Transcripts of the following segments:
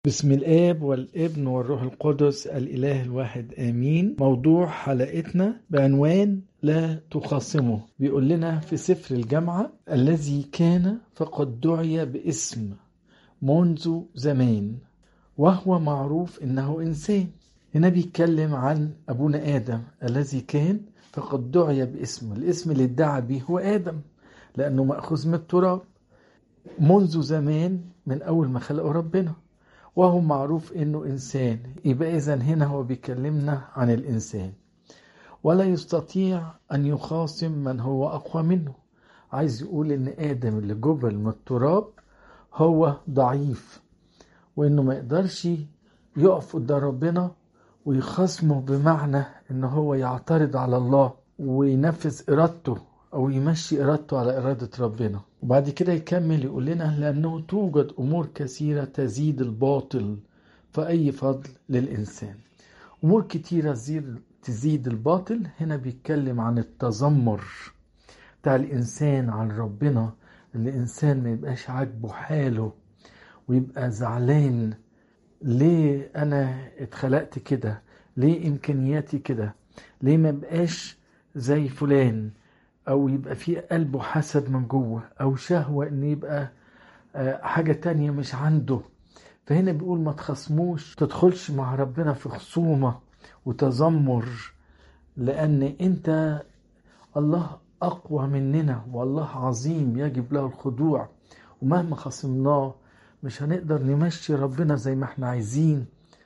بسم الآب والابن والروح القدس الإله الواحد آمين موضوع حلقتنا بعنوان لا تخاصمه بيقول لنا في سفر الجامعة الذي كان فقد دعي باسم منذ زمان وهو معروف إنه إنسان هنا بيتكلم عن أبونا آدم الذي كان فقد دعي باسمه الاسم اللي ادعى به هو آدم لأنه مأخوذ من التراب منذ زمان من أول ما خلقه ربنا وهو معروف انه انسان يبقى اذا هنا هو بيكلمنا عن الانسان ولا يستطيع ان يخاصم من هو اقوى منه عايز يقول ان ادم اللي جبل من التراب هو ضعيف وانه ما يقدرش يقف قدام ربنا ويخاصمه بمعنى ان هو يعترض على الله وينفذ ارادته او يمشي ارادته على اراده ربنا وبعد كده يكمل يقول لنا لانه توجد امور كثيره تزيد الباطل فاي فضل للانسان امور كتيره تزيد تزيد الباطل هنا بيتكلم عن التذمر بتاع الانسان عن ربنا الانسان ما يبقاش عاجبه حاله ويبقى زعلان ليه انا اتخلقت كده ليه امكانياتي كده ليه ما بقاش زي فلان او يبقى في قلبه حسد من جوه او شهوة ان يبقى حاجة تانية مش عنده فهنا بيقول ما تخصموش تدخلش مع ربنا في خصومة وتذمر لان انت الله اقوى مننا والله عظيم يجب له الخضوع ومهما خصمناه مش هنقدر نمشي ربنا زي ما احنا عايزين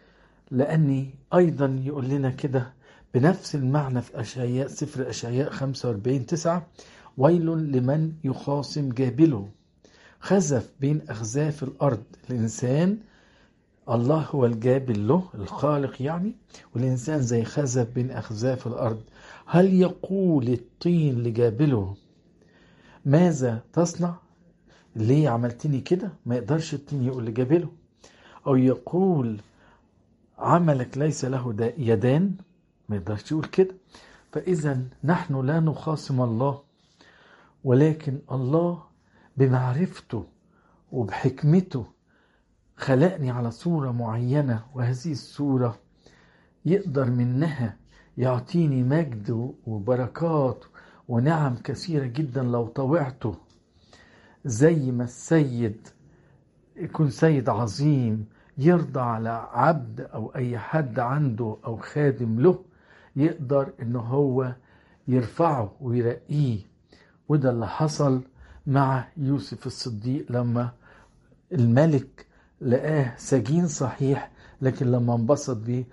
لاني ايضا يقول لنا كده بنفس المعنى في أشعياء سفر أشعياء 45 9 ويل لمن يخاصم جابله خزف بين أخزاف الأرض الإنسان الله هو الجابل له الخالق يعني والإنسان زي خزف بين أخزاف الأرض هل يقول الطين لجابله ماذا تصنع ليه عملتني كده ما يقدرش الطين يقول لجابله أو يقول عملك ليس له يدان ما يقدرش يقول كده فإذا نحن لا نخاصم الله ولكن الله بمعرفته وبحكمته خلقني على صورة معينة وهذه الصورة يقدر منها يعطيني مجد وبركات ونعم كثيرة جدا لو طوعته زي ما السيد يكون سيد عظيم يرضى على عبد أو أي حد عنده أو خادم له يقدر ان هو يرفعه ويرقيه وده اللي حصل مع يوسف الصديق لما الملك لقاه سجين صحيح لكن لما انبسط بيه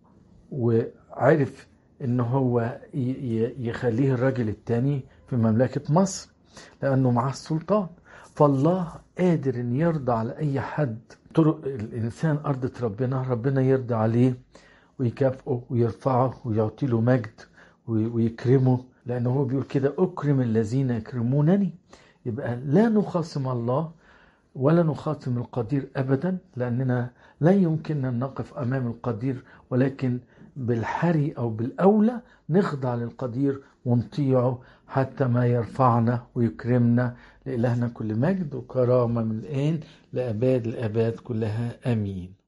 وعرف ان هو يخليه الراجل التاني في مملكة مصر لانه معاه السلطان فالله قادر ان يرضى على اي حد طرق الانسان ارضة ربنا ربنا يرضى عليه ويكافئه ويرفعه ويعطي له مجد ويكرمه لأنه هو بيقول كده أكرم الذين يكرمونني يبقى لا نخاصم الله ولا نخاصم القدير أبدا لأننا لا يمكننا أن نقف أمام القدير ولكن بالحري أو بالأولى نخضع للقدير ونطيعه حتى ما يرفعنا ويكرمنا لإلهنا كل مجد وكرامة من الآن لأباد الأباد كلها آمين